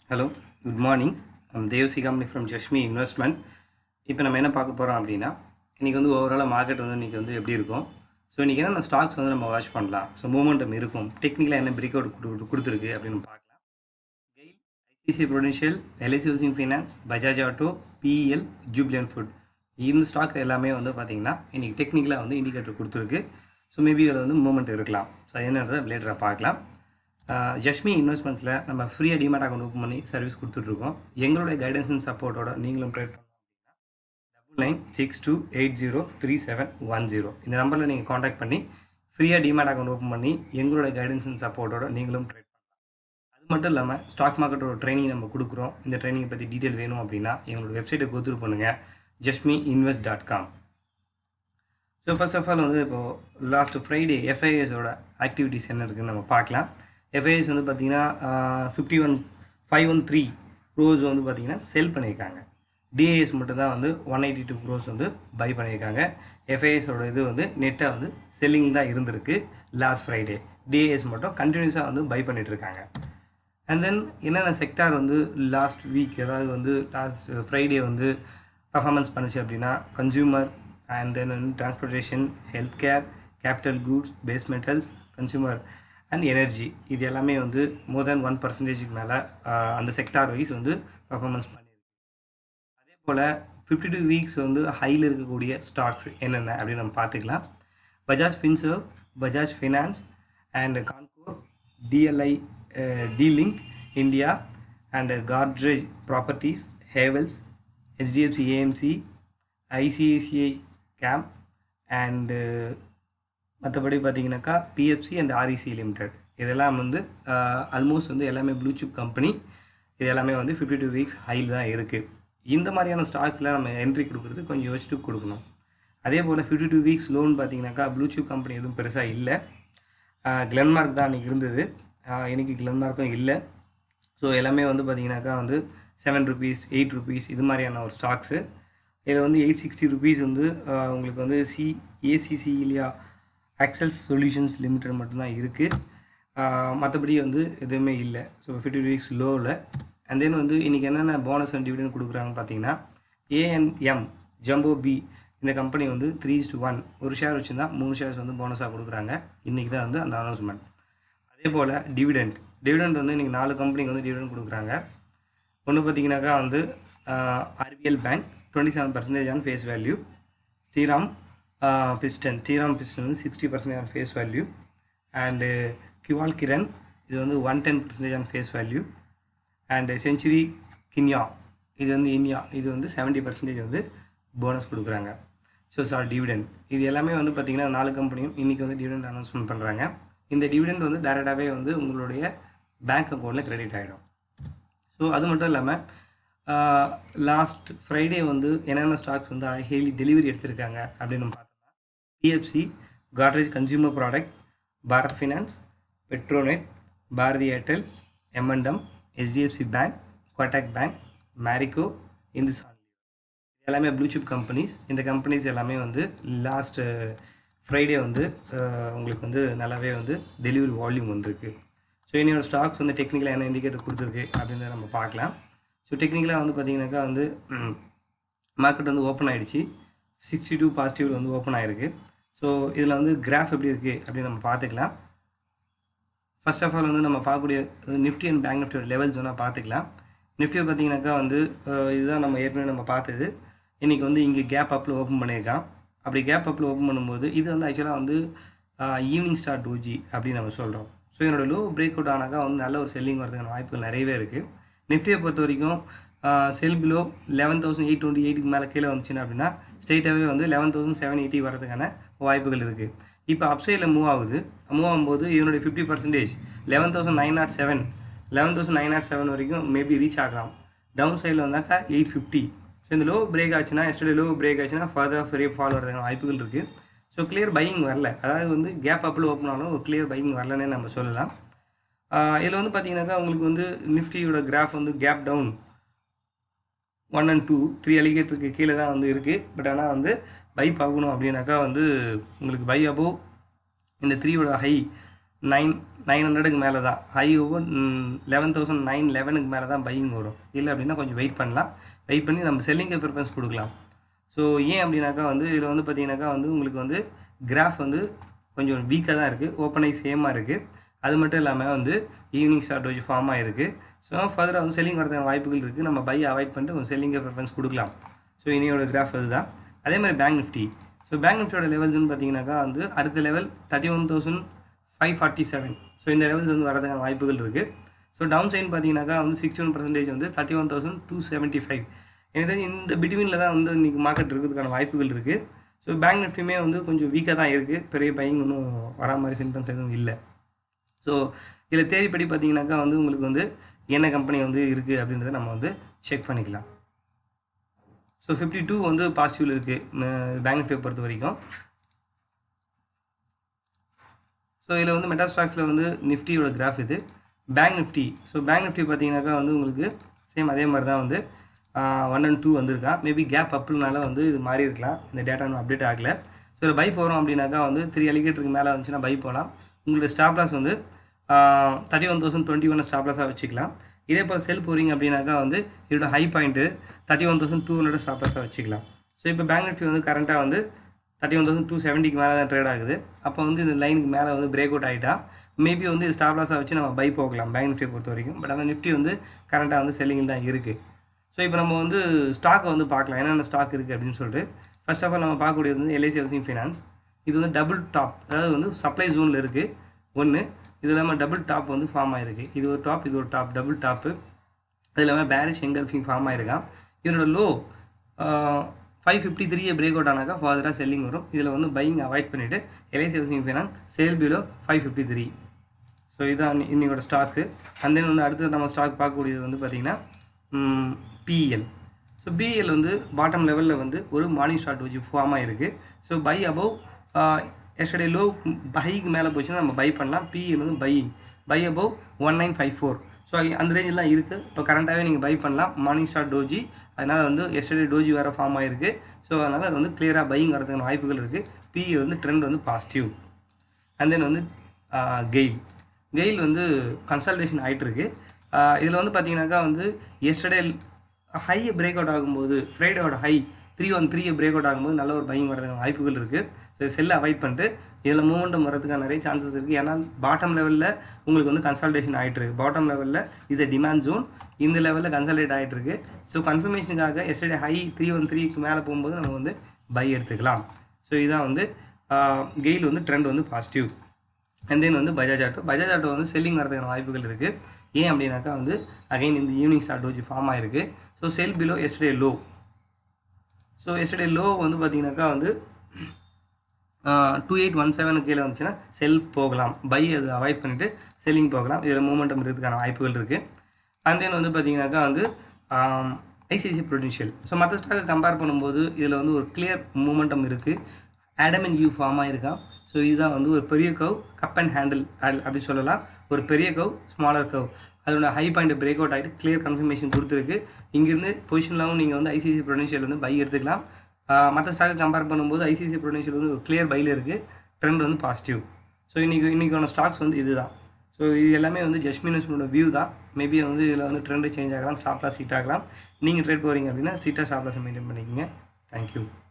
hello good morning I'm Devsi company from Jashmi investment இப்போ நம்ம என்ன பார்க்க போகிறோம் அப்படின்னா இன்றைக்கி வந்து ஓவராலாக மார்க்கெட் வந்து இன்றைக்கி வந்து எப்படி இருக்கும் ஸோ இன்றைக்கி என்னென்ன ஸ்டாக்ஸ் வந்து நம்ம வாட்ச் பண்ணலாம் ஸோ மூமெண்டம் இருக்கும் டெக்னிக்கலாக என்ன பிரேக் அவுட் கொடு கொடுத்துருக்கு அப்படின்னு பார்க்கலாம் GAIL ICC prudential LIC housing finance Bajaj auto BEL jubilant food இந்த ஸ்டாக் எல்லாமே வந்து பார்த்திங்கன்னா இன்றைக்கி டெக்னிக்கலாக வந்து இண்டிகேட்டர் கொடுத்துருக்கு ஸோ மேபி அதில் வந்து மூமெண்ட் இருக்கலாம் ஸோ அது என்னன்றதை லேட்டராக பார்க்கலாம் ஆஹ் ஜஷ்மி இன்வெஸ்ட்மெண்ட்ஸில் நம்ம ஃப்ரீயாக டிமேட் அக்கௌண்ட் ஓப்பன் பண்ணி சர்வீஸ் கொடுத்துட்ருக்கோம் எங்களுடைய கைடன்ஸ் அண்ட் சப்போர்ட்டோட நீங்களும் ட்ரேட் பண்ணணும் அப்படின்னா double nine six two eight zero three seven one zero இந்த நம்பரில் நீங்கள் காண்டாக்ட் பண்ணி ஃப்ரீயாக டிமேட் அக்கௌண்ட் ஓப்பன் பண்ணி எங்களுடைய கைடன்ஸ் அண்ட் சப்போர்ட்டோட நீங்களும் ட்ரேட் பண்ணலாம் அது மட்டும் இல்லாமல் ஸ்டாக் மார்க்கெட்டோட ட்ரைனிங் நம்ம கொடுக்குறோம் இந்த ட்ரைனிங் பற்றி டீட்டெயில் வேணும் அப்படின்னா எங்களோட வெப்சைட்டை கோத்ரூ பண்ணுங்கள் ஜஸ்மி invest dot com so first of all வந்து இப்போது லாஸ்ட் ஃப்ரைடே எஃப்ஐஎஸோட ஆக்டிவிட்டீஸ் என்ன இருக்குன்னு நம்ம பார்க்கலாம் எஃப்ஐஎஸ் வந்து பார்த்தீங்கன்னா fifty one five one three crores வந்து பார்த்தீங்கன்னா செல் பண்ணியிருக்காங்க டிஏஎஸ் மட்டும் தான் வந்து ஒன் எயிட்டி டூ க்ரோஸ் வந்து பை பண்ணியிருக்காங்க எஃப்ஐஎஸோட இது வந்து நெட்டாக வந்து செல்லிங் தான் இருந்திருக்கு லாஸ்ட் ஃப்ரைடே டிஏஎஸ் மட்டும் கண்டினியூஸாக வந்து பை பண்ணிட்டு இருக்காங்க அண்ட் தென் என்னென்ன செக்டார் வந்து லாஸ்ட் வீக் அதாவது வந்து லாஸ்ட் ஃப்ரைடே வந்து பர்ஃபார்மன்ஸ் பண்ணுச்சு அப்படின்னா கன்சியூமர் அண்ட் தென் வந்து transportation health care capital goods base metals consumer and energy இது எல்லாமே வந்து மோர் தென் ஒன் பர்சன்டேஜுக்கு மேலே அந்த செக்டார் வைஸ் வந்து பர்ஃபார்மன்ஸ் பண்ணியிருக்கு அதே போல் ஃபிஃப்டி டூ வீக்ஸ் வந்து ஹையில் இருக்கக்கூடிய ஸ்டாக்ஸ் என்னென்ன அப்படின்னு நம்ம பார்த்துக்கலாம் Bajaj finserv Bajaj finance and Concor டிஎல்ஐ link India and Godrej properties Havells HDFC AMC ICICI camp and மற்றபடி பார்த்தீங்கன்னாக்கா பிஎஃப்சி அண்ட் ஆர்இசி லிமிடெட் இதெல்லாம் வந்து ஆல்மோஸ்ட் வந்து எல்லாமே ப்ளூ சிப் கம்பெனி இது எல்லாமே வந்து ஃபிஃப்டி டூ வீக்ஸ் ஹையில் தான் இருக்குது இந்த மாதிரியான ஸ்டாக்ஸில் நம்ம என்ட்ரி கொடுக்குறது கொஞ்சம் யோசிச்சுட்டு கொடுக்கணும் அதே போல் ஃபிஃப்டி டூ வீக்ஸ் லோன் பார்த்தீங்கன்னாக்கா ப்ளூ சிப் கம்பெனி எதுவும் பெருசாக இல்லை கிளென்மார்க் தான் அன்றைக்கி இருந்தது இன்றைக்கி கிளென்மார்க்கும் இல்லை ஸோ எல்லாமே வந்து பார்த்தீங்கன்னாக்கா வந்து செவன் ருபீஸ் எயிட் ருபீஸ் இது மாதிரியான ஒரு ஸ்டாக்ஸு இதில் வந்து எயிட் சிக்ஸ்டி ருபீஸ் வந்து ஆஹ் உங்களுக்கு வந்து சி ஏசிசி இல்லையா ஆக்சஸ் சொல்யூஷன்ஸ் லிமிடெட் மட்டும்தான் இருக்குது மற்றபடி வந்து எதுவுமே இல்லை ஸோ ஃபிஃப்டி வீக்ஸ் லோவில் அண்ட் தென் வந்து இன்றைக்கி என்னென்ன போனஸ் அண்ட் டிவிடன் கொடுக்குறாங்கன்னு பார்த்தீங்கன்னா ஏஎன்எம் ஜம்போ பி இந்த கம்பெனி வந்து த்ரீ டு ஒன் ஒரு ஷேர் வச்சுருந்தா மூணு ஷேர்ஸ் வந்து போனஸாக கொடுக்குறாங்க இன்றைக்கி தான் வந்து அந்த அனௌன்ஸ்மெண்ட் அதே போல் டிவிடெண்ட் டிவிடெண்ட் வந்து இன்றைக்கி நாலு கம்பெனிக்கு வந்து டிவிடெண்ட் கொடுக்குறாங்க ஒன்று பார்த்தீங்கன்னாக்கா வந்து RBL bank twenty seven percentage on face value Shriram piston Shriram piston வந்து sixty percentage on face value and Kewal Kiran இது வந்து one ten percentage on face value and century கின்யா இது வந்து இன்யா இது வந்து செவன்ட்டி பர்சன்டேஜ் வந்து போனஸ் கொடுக்குறாங்க ஸோ சார் டிவிடெண்ட் இது எல்லாமே வந்து பார்த்திங்கன்னா நாலு கம்பெனியும் இன்றைக்கி வந்து டிவிடெண்ட் அனௌன்ஸ்மெண்ட் பண்ணுறாங்க இந்த டிவிடெண்ட் வந்து டேரெக்டாகவே வந்து உங்களுடைய பேங்க் அக்கௌண்ட்டில் கிரெடிட் ஆகிடும் ஸோ அது மட்டும் இல்லாமல் லாஸ்ட் ஃப்ரைடே வந்து என்னென்ன ஸ்டாக்ஸ் வந்து ஹெய்லி டெலிவரி எடுத்திருக்காங்க அப்படின்னு நம்ம பார்த்தோம்னா PFC Godrej consumer product Bharat finance Petronet Bharti Airtel எம்என்டம் HDFC bank Kotak bank Marico Hindustan எல்லாமே ப்ளூ சிப் கம்பெனிஸ் இந்த கம்பெனிஸ் எல்லாமே வந்து லாஸ்ட் ஃப்ரைடே வந்து அஹ், உங்களுக்கு வந்து நல்லாவே வந்து டெலிவரி வால்யூம் வந்திருக்கு ஸோ என்னோட ஸ்டாக்ஸ் வந்து டெக்னிக்கலாக என்ன இண்டிகேட்டர் கொடுத்துருக்கு அப்படின்றத நம்ம பார்க்கலாம் ஸோ டெக்னிக்கலாக வந்து பார்த்தீங்கன்னாக்கா வந்து மார்க்கெட் வந்து ஓப்பன் ஆகிடுச்சு சிக்ஸ்டி டூ பாசிட்டிவ் வந்து ஓப்பன் ஆகிருக்கு ஸோ இதில் வந்து கிராஃப் எப்படி இருக்குது அப்படின்னு நம்ம பார்த்துக்கலாம் ஃபர்ஸ்ட் ஆஃப் ஆல் வந்து நம்ம பார்க்கக்கூடிய நிஃப்டி அண்ட் பேங்க் நிஃப்டியோட லெவல்ஸ் வேணால் பார்த்துக்கலாம் நிஃப்டியை பார்த்தீங்கன்னாக்கா வந்து அஹ், இதுதான் நம்ம ஏற்கனவே நம்ம பார்த்தது இன்றைக்கி வந்து இங்கே கேப் அப்பில் ஓப்பன் பண்ணியிருக்கான் அப்படி கேப் அப்பில் ஓப்பன் பண்ணும்போது இது வந்து ஆக்சுவலாக வந்து ஈவினிங் ஸ்டார் டூஜி அப்படின்னு நம்ம சொல்கிறோம் ஸோ என்னோட லோ பிரேக் அவுட் ஆனாக்கா வந்து நல்ல ஒரு செல்லிங் வரதுக்கான வாய்ப்புகள் நிறையவே இருக்குது நிஃப்டியை பொறுத்த வரைக்கும் sell below eleven thousand eight twenty எயிட்டுக்கு மேலே கீழே வந்துச்சுன்னா அப்படின்னா ஸ்ட்ரெயிட்டாகவே வந்து லெவன் தௌசண்ட் செவன் எயிட்டி வரதுக்கான வாய்ப்புகள் இருக்குது இப்போ அப்சைடில் மூவ் ஆகுது மூவ் ஆகும்போது இதனுடைய fifty percentage eleven thousand nine naught seven eleven thousand nine naught seven வரைக்கும் மேபி ரீச் ஆகலாம் டவுன் சைடில் வந்தாக்கா எயிட் ஃபிஃப்டி ஸோ இந்த லோ பிரேக் ஆச்சுன்னா எஸ்டர்டே லோ பிரேக் ஆச்சுன்னா ஃபர்தர் பெரிய ஃபால் வரதுக்கான வாய்ப்புகள் இருக்குது ஸோ கிளியர் பையிங் வரல அதாவது வந்து கேப் அப்பில் ஓப்பன் ஆனாலும் ஒரு கிளியர் பையிங் வரலன்னே நம்ம சொல்லலாம் இதில் வந்து பார்த்தீங்கன்னாக்கா உங்களுக்கு வந்து நிஃப்டியோட கிராஃப் வந்து gap down one and two three அலிகேட்டருக்கு கீழே தான் வந்து இருக்குது பட் ஆனால் வந்து பை பார்க்கணும் அப்படின்னாக்கா வந்து உங்களுக்கு பை அபோவ் இந்த த்ரீயோட ஹை நைன் நைன் ஹண்ட்ரடுக்கு மேலே தான் high over eleven thousand nine லெவனுக்கு மேலே தான் பையிங் வரும் இல்லை அப்படின்னா கொஞ்சம் வெயிட் பண்ணலாம் வெயிட் பண்ணி நம்ம செல்லிங்க்கு ப்ரிஃபரன்ஸ் கொடுக்கலாம் ஸோ ஏன் அப்படின்னாக்கா வந்து இதில் வந்து பார்த்தீங்கன்னாக்கா வந்து உங்களுக்கு வந்து கிராஃப் வந்து கொஞ்சம் வீக்காக தான் இருக்குது ஓப்பன் ஐ சேமாக இருக்குது அது மட்டும் இல்லாமல் வந்து ஈவினிங் ஸ்டார்ட் வச்சு ஃபார்ம் ஆகிருக்கு ஸோ ஃபர்தராக வந்து செல்லிங் வரதுக்கான வாய்ப்புகள் இருக்குது நம்ம பை அவாய்ட் பண்ணிட்டு கொஞ்சம் செல்லிங்கை ப்ரிஃபரன்ஸ் கொடுக்கலாம் ஸோ இனியோட கிராஃப் அதுதான் அதே மாதிரி பேங்க் நிஃப்டி ஸோ பேங்க் நிஃப்டியோட லெவல்ஸ்னு பார்த்தீங்கன்னாக்கா வந்து அடுத்த level thirty one thousand five forty seven so இந்த லெவல்ஸ் வந்து வரதுக்கான வாய்ப்புகள் இருக்குது ஸோ டவுன் சைன் பார்த்தீங்கன்னாக்கா வந்து சிக்ஸ்டி ஒன் பர்சன்டேஜ் வந்து thirty one thousand two seventy five எனக்கு தெரிஞ்சு இந்த பிட்வீனில் தான் வந்து இன்றைக்கி மார்க்கெட் இருக்கிறதுக்கான வாய்ப்புகள் இருக்குது ஸோ பேங்க் நிஃப்டியுமே வந்து கொஞ்சம் வீக்காக தான் இருக்குது பெரிய பையங்க ஒன்றும் வரா மாதிரி சிம்டம்ஸ் எதுவும் இல்லை ஸோ இதில் தேடிப்படி பார்த்தீங்கன்னாக்கா வந்து உங்களுக்கு வந்து என்ன கம்பெனி வந்து இருக்குது அப்படின்றத நம்ம வந்து செக் பண்ணிக்கலாம் ஸோ ஃபிஃப்டி டூ வந்து பாசிட்டிவில் இருக்குது பேங்க் நிஃப்டியை பொறுத்த வரைக்கும் ஸோ இதில் வந்து மெட்டாஸ்டாக்ஸில் வந்து நிஃப்டியோட கிராஃப் இது bank Nifty so bank Nifty பார்த்தீங்கன்னாக்கா வந்து உங்களுக்கு சேம் அதே மாதிரி தான் வந்து ஒன் அண்ட் டூ வந்திருக்கா மேபி கேப் அப்புனால வந்து இது மாறி இருக்கலாம் இந்த டேட்டா இன்னும் அப்டேட் ஆகலை ஸோ இதில் பை போகிறோம் அப்படின்னாக்கா வந்து த்ரீ அலிகேட்டருக்கு மேலே வந்துச்சுன்னா பை போகலாம் உங்களோட ஸ்டாப் லாஸ் வந்து thirty one thousand twenty one stop லாஸாக வச்சுக்கலாம் இதே போல் செல் போகிறீங்க அப்படின்னாக்கா வந்து இதோட high point thirty one thousand two hundred stop லாஸாக வச்சுக்கலாம் ஸோ இப்போ பேங்க் நிஃப்டி வந்து கரண்ட்டாக வந்து தேர்ட்டி ஒன் தௌசண்ட் டூ செவன்ட்டிக்கு மேலே தான் ட்ரேட் ஆகுது அப்போ வந்து இந்த லைனுக்கு மேலே வந்து பிரேக் அவுட் ஆகிட்டா மேபி வந்து ஸ்டாப் லாஸாக வச்சு நம்ம பை போகலாம் பேங்க் நிஃப்டியை பொறுத்த வரைக்கும் பட் ஆனால் நிஃப்டி வந்து கரண்ட்டாக வந்து செல்லிங்கில் தான் இருக்குது ஸோ இப்போ நம்ம வந்து ஸ்டாக்கை வந்து பார்க்கலாம் என்னென்ன ஸ்டாக் இருக்குது அப்படின்னு சொல்லிட்டு ஃபர்ஸ்ட் ஆஃப் ஆல் நம்ம பார்க்கக்கூடியது வந்து எல்ஐசி ஹவுசிங் ஃபைனான்ஸ் இது வந்து டபுள் டாப் அதாவது வந்து சப்ளை ஜோனில் இருக்குது ஒன்று இது இல்லாமல் டபுள் டாப் வந்து ஃபார்ம் ஆகிருக்கு இது ஒரு டாப் இது ஒரு டாப் டபுள் டாப்பு அது இல்லாமல் பேரிஷ் எங்கல்ஃபிங் ஃபார்ம் ஆகிருக்கான் இதனோட லோ ஃபைவ் ஃபிஃப்டி த்ரீயை பிரேக் அவுட் ஆனாக்கா ஃபர்தராக செல்லிங் வரும் இதில் வந்து பையிங் அவாய்ட் பண்ணிவிட்டு LIC housing finance sale below five fifty three so இதுதான் இன்னையோட ஸ்டாக்கு அண்ட் தென் வந்து அடுத்து நம்ம ஸ்டாக் பார்க்கக்கூடியது வந்து பார்த்திங்கன்னா பிஎல் ஸோ பிஎல் வந்து பாட்டம் லெவலில் வந்து ஒரு மார்னிங் ஸ்டார்ட் வச்சு ஃபார்ம் ஆகிருக்கு so buy above yesterday low பைக்கு மேலே போச்சுன்னா நம்ம பை பண்ணலாம் பிஎல் வந்து buy buy above one nine five four so அந்த ரேஞ்செலாம் இருக்குது இப்போ கரண்ட்டாகவே நீங்கள் பை பண்ணலாம் மார்னிங் ஸ்டார் டோஜி அதனால் வந்து எஸ்டர்டே டோஜி வேறு ஃபார்ம் ஆகிருக்கு ஸோ அதனால் அது வந்து கிளியராக பையிங் வரதுக்கான வாய்ப்புகள் இருக்குது பிஇ வந்து ட்ரெண்ட் வந்து பாசிட்டிவ் அண்ட் தென் வந்து கெயில் கெயில் வந்து கன்சல்டேஷன் ஆகிட்டுருக்கு இதில் வந்து பார்த்தீங்கன்னாக்கா வந்து எஸ்டர்டே ஹையை பிரேக் அவுட் ஆகும்போது ஃப்ரைடேவோட ஹை த்ரீ ஒன் த்ரீயை பிரேக் அவுட் ஆகும்போது நல்ல ஒரு பையிங் வரதுக்கான வாய்ப்புகள் இருக்குது ஸோ செல்லை அவாய்ட் பண்ணிட்டு இதில் மூமெண்டம் வரதுக்கான நிறைய சான்சஸ் இருக்குது ஏன்னா பாட்டம் லெவலில் உங்களுக்கு வந்து கன்சல்டேஷன் ஆகிட்டு இருக்கு பாட்டம் லெவலில் இஸ் a டிமாண்ட் ஜோன் இந்த லெவலில் கன்சல்டேட் ஆகிட்டு இருக்கு ஸோ கன்ஃபர்மேஷனுக்காக எஸ்டர்டே ஹை த்ரீ ஒன் த்ரீக்கு மேலே போகும்போது நம்ம வந்து பை எடுத்துக்கலாம் ஸோ இதான் வந்து கெயில் வந்து ட்ரெண்ட் வந்து பாசிட்டிவ் அண்ட் தென் வந்து பஜாஜ் ஆட்டோ பஜாஜ் ஆட்டோ வந்து செல்லிங் வரதுக்கான வாய்ப்புகள் இருக்குது ஏன் அப்படின்னாக்கா வந்து அகைன் இந்த ஈவினிங் ஸ்டார்ட் வச்சு ஃபார்ம் ஆயிருக்கு so sell below yesterday low so yesterday low வந்து பார்த்தீங்கன்னாக்கா வந்து டூ எயிட் ஒன் செவனுக்கு கீழே வந்துச்சுன்னா செல் போகலாம் பை அதை அவாய்ட் பண்ணிவிட்டு செல்லிங் போகலாம் இதில் மூமெண்டம் இருக்கிறதுக்கான வாய்ப்புகள் இருக்குது அண்ட் தென் வந்து பார்த்தீங்கன்னாக்கா வந்து ஐசிஐசி ப்ரொடென்ஷியல் ஸோ மற்ற ஸ்டாக்கை கம்பேர் பண்ணும்போது இதில் வந்து ஒரு கிளியர் மூமெண்டம் இருக்குது ஆடமன் யூ ஃபார்ம் ஆகிருக்கான் ஸோ இதுதான் வந்து ஒரு பெரிய கவ் கப் அண்ட் ஹேண்டில் அப்படி சொல்லலாம் ஒரு பெரிய கவ் ஸ்மாலர் கவ் அதோட ஹை பாயிண்ட் பிரேக் அவுட் ஆகிட்டு கிளியர் கன்ஃபர்மேஷன் கொடுத்துருக்கு இங்கேருந்து பொசிஷன்லாவும் நீங்கள் வந்து ஐசிசி ப்ரொடென்ஷியல் வந்து பை எடுத்துக்கலாம் மற்ற ஸ்டாக்கை கம்பேர் பண்ணும்போது ஐசிசி ப்ரொடென்ஷியல் வந்து ஒரு கிளியர் பையில் இருக்குது ட்ரெண்ட் வந்து பாசிட்டிவ் ஸோ இன்றைக்கி இன்றைக்கான ஸ்டாக்ஸ் வந்து இதுதான் ஸோ இது எல்லாமே வந்து ஜஸ்ட் மினிஸ்மோட வியூ தான் மேபி வந்து இதில் வந்து ட்ரெண்டு சேஞ்ச் ஆகலாம் ஸ்டாப்லாஸ் ஹீட் ஆகலாம் நீங்கள் ட்ரேட் போகிறீங்க அப்படின்னா ஸ்ட்ரிக்டாக ஸ்டாப்லாஸை மெயின்டைன் பண்ணிக்கோங்க தேங்க்யூ